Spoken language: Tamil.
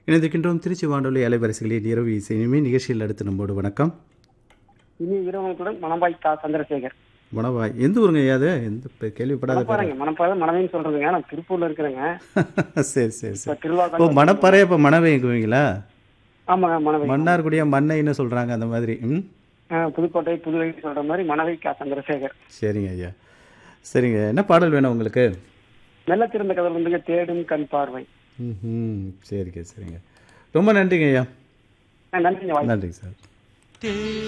இணைந்திருக்கின்றோம் திருச்சி வானொலி அலைவரிசைகளில் இரவு இசை இனிமே நிகழ்ச்சியில் அடுத்து நம்மோடு வணக்கம் இனி இரவனுக்குடன் மணம்பாய் தா சந்திரசேகர் வணவாய் எந்த ஊருங்க ஐயா அது எந்த பே- கேள்விப்படாத பேரு. மணப்பாறைங்க மணப்பாறை மணவைன்னு சொல்றதுங்க நான் திருப்பூர்ல இருக்கிறேங்க சரி சரி இப்ப சரி திருவிழா ஓ மணப்பாறை இப்போ மணவைங்குவீங்களா ஆமாங்க மணவை மன்னார்குடியா மண்ணைன்னு சொல்கிறாங்க அந்த மாதிரி ம் ஆ, புதுக்கோட்டை புதுவை சொல்ற மாதிரி மணவை கா சந்திரசேகர் சரிங்க ஐயா சரிங்க என்ன பாடல் வேணும் உங்களுக்கு மெல்ல திறந்த கதல் வந்துங்க தேடும் கண் பார்வை ம் சரிங்க சரிங்க ரொம்ப நன்றிங்க ஐயா ஆ, நன்றிங்க வாய்ப்பு நன்றிங்க சார்